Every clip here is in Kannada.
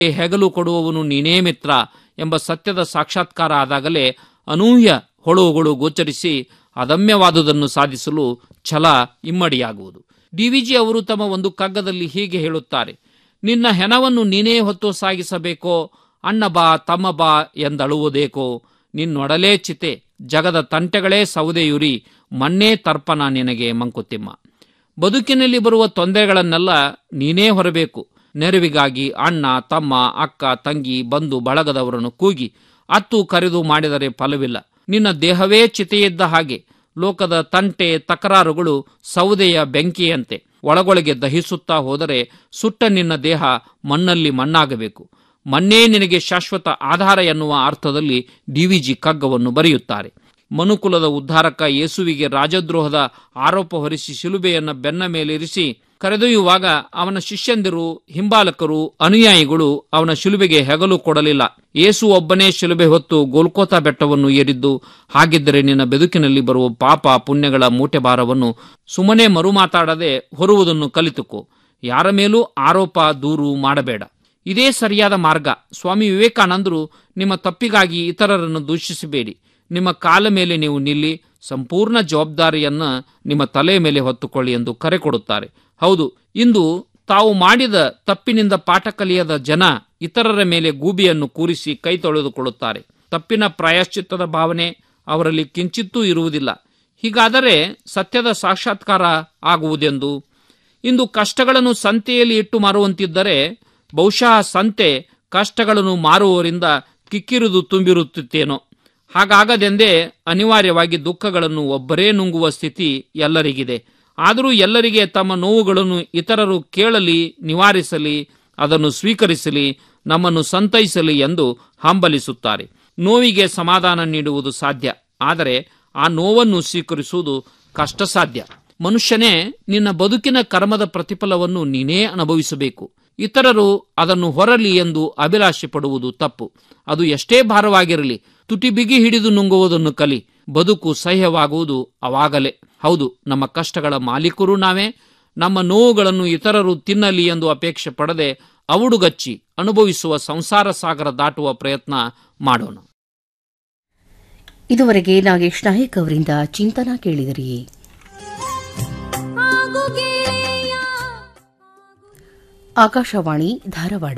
ಹೆಗಲು ಕೊಡುವವನು ನೀನೇ ಮಿತ್ರ ಎಂಬ ಸತ್ಯದ ಸಾಕ್ಷಾತ್ಕಾರ ಆದಾಗಲೇ ಅನೂಹ್ಯ ಹೊಳವುಗಳು ಗೋಚರಿಸಿ ಅದಮ್ಯವಾದುದನ್ನು ಸಾಧಿಸಲು ಛಲ ಇಮ್ಮಡಿಯಾಗುವುದು ಡಿವಿಜಿ ಅವರು ತಮ್ಮ ಒಂದು ಕಗ್ಗದಲ್ಲಿ ಹೀಗೆ ಹೇಳುತ್ತಾರೆ ನಿನ್ನ ಹೆಣವನ್ನು ನೀನೇ ಹೊತ್ತು ಸಾಗಿಸಬೇಕೋ ಅಣ್ಣ ಬಾ ತಮ್ಮ ಬಾ ಎಂದಳುವುದೇಕೋ ನಿನ್ನೊಡಲೇ ಚಿತೆ ಜಗದ ತಂಟೆಗಳೇ ಸೌದೆಯುರಿ ಮಣ್ಣೇ ತರ್ಪಣ ನಿನಗೆ ಮಂಕುತಿಮ್ಮ ಬದುಕಿನಲ್ಲಿ ಬರುವ ತೊಂದರೆಗಳನ್ನೆಲ್ಲ ನೀನೇ ಹೊರಬೇಕು ನೆರವಿಗಾಗಿ ಅಣ್ಣ ತಮ್ಮ ಅಕ್ಕ ತಂಗಿ ಬಂಧು ಬಳಗದವರನ್ನು ಕೂಗಿ ಅತ್ತು ಕರೆದು ಮಾಡಿದರೆ ಫಲವಿಲ್ಲ ನಿನ್ನ ದೇಹವೇ ಚಿತೆಯಿದ್ದ ಹಾಗೆ ಲೋಕದ ತಂಟೆ ತಕರಾರುಗಳು ಸೌದೆಯ ಬೆಂಕಿಯಂತೆ ಒಳಗೊಳಗೆ ದಹಿಸುತ್ತಾ ಹೋದರೆ ಸುಟ್ಟ ನಿನ್ನ ದೇಹ ಮಣ್ಣಲ್ಲಿ ಮಣ್ಣಾಗಬೇಕು ಮಣ್ಣೇ ನಿನಗೆ ಶಾಶ್ವತ ಆಧಾರ ಎನ್ನುವ ಅರ್ಥದಲ್ಲಿ ಡಿವಿಜಿ ಕಗ್ಗವನ್ನು ಬರೆಯುತ್ತಾರೆ ಮನುಕುಲದ ಉದ್ಧಾರಕ ಯೇಸುವಿಗೆ ರಾಜದ್ರೋಹದ ಆರೋಪ ಹೊರಿಸಿ ಶಿಲುಬೆಯನ್ನು ಬೆನ್ನ ಮೇಲಿರಿಸಿ ಕರೆದೊಯ್ಯುವಾಗ ಅವನ ಶಿಷ್ಯಂದಿರು ಹಿಂಬಾಲಕರು ಅನುಯಾಯಿಗಳು ಅವನ ಶಿಲುಬೆಗೆ ಹೆಗಲು ಕೊಡಲಿಲ್ಲ ಯೇಸು ಒಬ್ಬನೇ ಶಿಲುಬೆ ಹೊತ್ತು ಗೋಲ್ಕೋತಾ ಬೆಟ್ಟವನ್ನು ಏರಿದ್ದು ಹಾಗಿದ್ದರೆ ನಿನ್ನ ಬದುಕಿನಲ್ಲಿ ಬರುವ ಪಾಪ ಪುಣ್ಯಗಳ ಮೂಟೆ ಭಾರವನ್ನು ಸುಮ್ಮನೆ ಮರುಮಾತಾಡದೆ ಹೊರುವುದನ್ನು ಕಲಿತುಕೋ ಯಾರ ಮೇಲೂ ಆರೋಪ ದೂರು ಮಾಡಬೇಡ ಇದೇ ಸರಿಯಾದ ಮಾರ್ಗ ಸ್ವಾಮಿ ವಿವೇಕಾನಂದರು ನಿಮ್ಮ ತಪ್ಪಿಗಾಗಿ ಇತರರನ್ನು ದೂಷಿಸಬೇಡಿ ನಿಮ್ಮ ಕಾಲ ಮೇಲೆ ನೀವು ನಿಲ್ಲಿ ಸಂಪೂರ್ಣ ಜವಾಬ್ದಾರಿಯನ್ನ ನಿಮ್ಮ ತಲೆಯ ಮೇಲೆ ಹೊತ್ತುಕೊಳ್ಳಿ ಎಂದು ಕರೆ ಕೊಡುತ್ತಾರೆ ಹೌದು ಇಂದು ತಾವು ಮಾಡಿದ ತಪ್ಪಿನಿಂದ ಪಾಠ ಕಲಿಯದ ಜನ ಇತರರ ಮೇಲೆ ಗೂಬಿಯನ್ನು ಕೂರಿಸಿ ಕೈ ತೊಳೆದುಕೊಳ್ಳುತ್ತಾರೆ ತಪ್ಪಿನ ಪ್ರಾಯಶ್ಚಿತ್ತದ ಭಾವನೆ ಅವರಲ್ಲಿ ಕಿಂಚಿತ್ತೂ ಇರುವುದಿಲ್ಲ ಹೀಗಾದರೆ ಸತ್ಯದ ಸಾಕ್ಷಾತ್ಕಾರ ಆಗುವುದೆಂದು ಇಂದು ಕಷ್ಟಗಳನ್ನು ಸಂತೆಯಲ್ಲಿ ಇಟ್ಟು ಮಾರುವಂತಿದ್ದರೆ ಬಹುಶಃ ಸಂತೆ ಕಷ್ಟಗಳನ್ನು ಮಾರುವವರಿಂದ ಕಿಕ್ಕಿರಿದು ತುಂಬಿರುತ್ತೇನೋ ಹಾಗಾಗದೆಂದೇ ಅನಿವಾರ್ಯವಾಗಿ ದುಃಖಗಳನ್ನು ಒಬ್ಬರೇ ನುಂಗುವ ಸ್ಥಿತಿ ಎಲ್ಲರಿಗಿದೆ ಆದರೂ ಎಲ್ಲರಿಗೆ ತಮ್ಮ ನೋವುಗಳನ್ನು ಇತರರು ಕೇಳಲಿ ನಿವಾರಿಸಲಿ ಅದನ್ನು ಸ್ವೀಕರಿಸಲಿ ನಮ್ಮನ್ನು ಸಂತೈಸಲಿ ಎಂದು ಹಂಬಲಿಸುತ್ತಾರೆ ನೋವಿಗೆ ಸಮಾಧಾನ ನೀಡುವುದು ಸಾಧ್ಯ ಆದರೆ ಆ ನೋವನ್ನು ಸ್ವೀಕರಿಸುವುದು ಕಷ್ಟ ಸಾಧ್ಯ ಮನುಷ್ಯನೇ ನಿನ್ನ ಬದುಕಿನ ಕರ್ಮದ ಪ್ರತಿಫಲವನ್ನು ನೀನೇ ಅನುಭವಿಸಬೇಕು ಇತರರು ಅದನ್ನು ಹೊರಲಿ ಎಂದು ಅಭಿಲಾಷೆ ಪಡುವುದು ತಪ್ಪು ಅದು ಎಷ್ಟೇ ಭಾರವಾಗಿರಲಿ ತುಟಿ ಬಿಗಿ ಹಿಡಿದು ನುಂಗುವುದನ್ನು ಕಲಿ ಬದುಕು ಸಹ್ಯವಾಗುವುದು ಅವಾಗಲೇ ಹೌದು ನಮ್ಮ ಕಷ್ಟಗಳ ಮಾಲೀಕರು ನಾವೇ ನಮ್ಮ ನೋವುಗಳನ್ನು ಇತರರು ತಿನ್ನಲಿ ಎಂದು ಅಪೇಕ್ಷೆ ಪಡದೆ ಅವುಡುಗಚ್ಚಿ ಅನುಭವಿಸುವ ಸಂಸಾರ ಸಾಗರ ದಾಟುವ ಪ್ರಯತ್ನ ಮಾಡೋಣ ಇದುವರೆಗೆ ನಾಗೇಶ್ ನಾಯಕ್ ಅವರಿಂದ ಚಿಂತನ ಕೇಳಿದಿರಿ ಆಕಾಶವಾಣಿ ಧಾರವಾಡ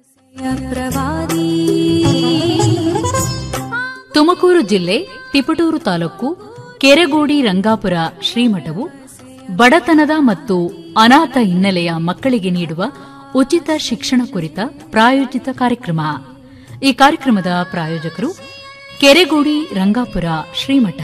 ತುಮಕೂರು ಜಿಲ್ಲೆ ತಿಪಟೂರು ತಾಲೂಕು ಕೆರೆಗೋಡಿ ರಂಗಾಪುರ ಶ್ರೀಮಠವು ಬಡತನದ ಮತ್ತು ಅನಾಥ ಹಿನ್ನೆಲೆಯ ಮಕ್ಕಳಿಗೆ ನೀಡುವ ಉಚಿತ ಶಿಕ್ಷಣ ಕುರಿತ ಪ್ರಾಯೋಜಿತ ಕಾರ್ಯಕ್ರಮ ಈ ಕಾರ್ಯಕ್ರಮದ ಪ್ರಾಯೋಜಕರು ಕೆರೆಗೋಡಿ ರಂಗಾಪುರ ಶ್ರೀಮಠ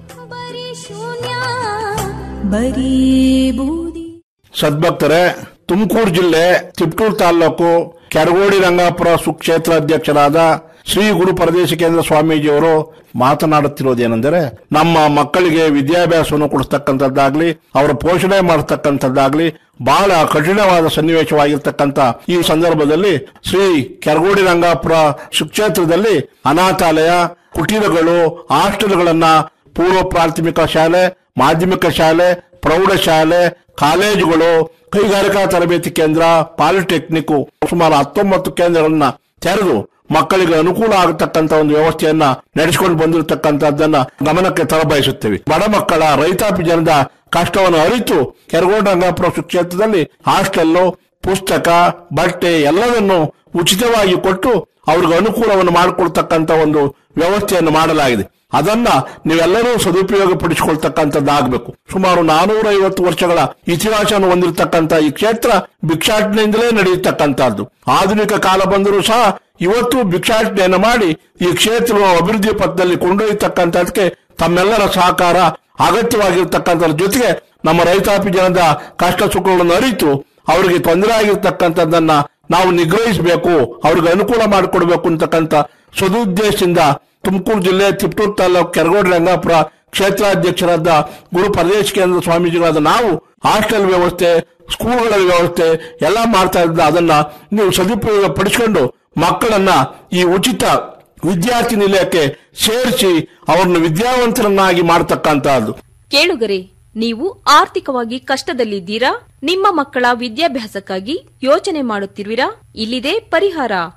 ಸದ್ಭಕ್ತರೇ ತುಮಕೂರು ಜಿಲ್ಲೆ ತಿಪ್ಟೂರು ತಾಲೂಕು ಕೆರಗೋಡಿ ರಂಗಾಪುರ ಸುಕ್ಷೇತ್ರ ಅಧ್ಯಕ್ಷರಾದ ಶ್ರೀ ಗುರು ಪರದೇಶಿಕೇಂದ್ರ ಸ್ವಾಮೀಜಿಯವರು ಮಾತನಾಡುತ್ತಿರುವುದೇನೆಂದರೆ ನಮ್ಮ ಮಕ್ಕಳಿಗೆ ವಿದ್ಯಾಭ್ಯಾಸವನ್ನು ಕೊಡಿಸ್ತಕ್ಕಂಥದ್ದಾಗ್ಲಿ ಅವರ ಪೋಷಣೆ ಮಾಡತಕ್ಕಂಥದ್ದಾಗ್ಲಿ ಬಹಳ ಕಠಿಣವಾದ ಸನ್ನಿವೇಶವಾಗಿರ್ತಕ್ಕಂಥ ಈ ಸಂದರ್ಭದಲ್ಲಿ ಶ್ರೀ ಕೆರಗೋಡಿ ರಂಗಾಪುರ ಸುಕ್ಷೇತ್ರದಲ್ಲಿ ಅನಾಥಾಲಯ ಕುಟೀರಗಳು ಹಾಸ್ಟೆಲ್ಗಳನ್ನ ಪೂರ್ವ ಪ್ರಾಥಮಿಕ ಶಾಲೆ ಮಾಧ್ಯಮಿಕ ಶಾಲೆ ಪ್ರೌಢಶಾಲೆ ಕಾಲೇಜುಗಳು ಕೈಗಾರಿಕಾ ತರಬೇತಿ ಕೇಂದ್ರ ಪಾಲಿಟೆಕ್ನಿಕ್ ಸುಮಾರು ಹತ್ತೊಂಬತ್ತು ಕೇಂದ್ರಗಳನ್ನ ತೆರೆದು ಮಕ್ಕಳಿಗೆ ಅನುಕೂಲ ಆಗತಕ್ಕಂತ ಒಂದು ವ್ಯವಸ್ಥೆಯನ್ನ ನಡೆಸಿಕೊಂಡು ಬಂದಿರತಕ್ಕಂತದ್ದನ್ನ ಗಮನಕ್ಕೆ ತರಬಯಸುತ್ತೇವೆ ಬಡ ಮಕ್ಕಳ ರೈತಾಪಿ ಜನದ ಕಷ್ಟವನ್ನು ಅರಿತು ಕೆರಗೋಡ ರಂಗಾಪುರ ಕ್ಷೇತ್ರದಲ್ಲಿ ಹಾಸ್ಟೆಲ್ಲು ಪುಸ್ತಕ ಬಟ್ಟೆ ಎಲ್ಲವನ್ನು ಉಚಿತವಾಗಿ ಕೊಟ್ಟು ಅವ್ರಿಗೆ ಅನುಕೂಲವನ್ನು ಮಾಡಿಕೊಡ್ತಕ್ಕಂತ ಒಂದು ವ್ಯವಸ್ಥೆಯನ್ನು ಮಾಡಲಾಗಿದೆ ಅದನ್ನ ನೀವೆಲ್ಲರೂ ಸದುಪಯೋಗ ಪಡಿಸಿಕೊಳ್ತಕ್ಕಂಥದ್ದಾಗಬೇಕು ಸುಮಾರು ನಾನೂರ ಐವತ್ತು ವರ್ಷಗಳ ಇತಿಹಾಸವನ್ನು ಹೊಂದಿರತಕ್ಕಂಥ ಈ ಕ್ಷೇತ್ರ ಭಿಕ್ಷಾಟನೆಯಿಂದಲೇ ನಡೆಯತಕ್ಕಂಥದ್ದು ಆಧುನಿಕ ಕಾಲ ಬಂದರೂ ಸಹ ಇವತ್ತು ಭಿಕ್ಷಾಟನೆಯನ್ನು ಮಾಡಿ ಈ ಕ್ಷೇತ್ರವನ್ನು ಅಭಿವೃದ್ಧಿ ಪಥದಲ್ಲಿ ಕೊಂಡೊಯ್ಯತಕ್ಕಂಥದಕ್ಕೆ ತಮ್ಮೆಲ್ಲರ ಸಹಕಾರ ಅಗತ್ಯವಾಗಿರ್ತಕ್ಕಂಥದ್ರ ಜೊತೆಗೆ ನಮ್ಮ ರೈತಾಪಿ ಜನದ ಕಷ್ಟ ಸುಖಗಳನ್ನು ಅರಿತು ಅವರಿಗೆ ತೊಂದರೆ ಆಗಿರ್ತಕ್ಕಂಥದ್ದನ್ನ ನಾವು ನಿಗ್ರಹಿಸಬೇಕು ಅವ್ರಿಗೆ ಅನುಕೂಲ ಮಾಡಿಕೊಡ್ಬೇಕು ಅಂತಕ್ಕಂಥ ಸದುದ್ದೇಶದಿಂದ ತುಮಕೂರು ಜಿಲ್ಲೆ ತಿಪ್ಟೂರು ತಾಲೂಕು ಕೆರಗೋಡಿ ರಂಗಾಪುರ ಕ್ಷೇತ್ರಾಧ್ಯಕ್ಷರಾದ ಗುರು ಪರದೇಶ್ ಕೇಂದ್ರ ಸ್ವಾಮೀಜಿಗಳಾದ ನಾವು ಹಾಸ್ಟೆಲ್ ವ್ಯವಸ್ಥೆ ಸ್ಕೂಲ್ಗಳ ವ್ಯವಸ್ಥೆ ಎಲ್ಲ ಮಾಡ್ತಾ ಇದ್ದ ಅದನ್ನ ನೀವು ಸದುಪಯೋಗ ಪಡಿಸಿಕೊಂಡು ಮಕ್ಕಳನ್ನ ಈ ಉಚಿತ ವಿದ್ಯಾರ್ಥಿ ನಿಲಯಕ್ಕೆ ಸೇರಿಸಿ ಅವರನ್ನು ವಿದ್ಯಾವಂತರನ್ನಾಗಿ ಮಾಡತಕ್ಕಂತಹದ್ದು ಕೇಳುಗರೆ ನೀವು ಆರ್ಥಿಕವಾಗಿ ಕಷ್ಟದಲ್ಲಿದ್ದೀರಾ ನಿಮ್ಮ ಮಕ್ಕಳ ವಿದ್ಯಾಭ್ಯಾಸಕ್ಕಾಗಿ ಯೋಚನೆ ಮಾಡುತ್ತಿರುವಿರಾ ಇಲ್ಲಿದೆ ಪರಿಹಾರ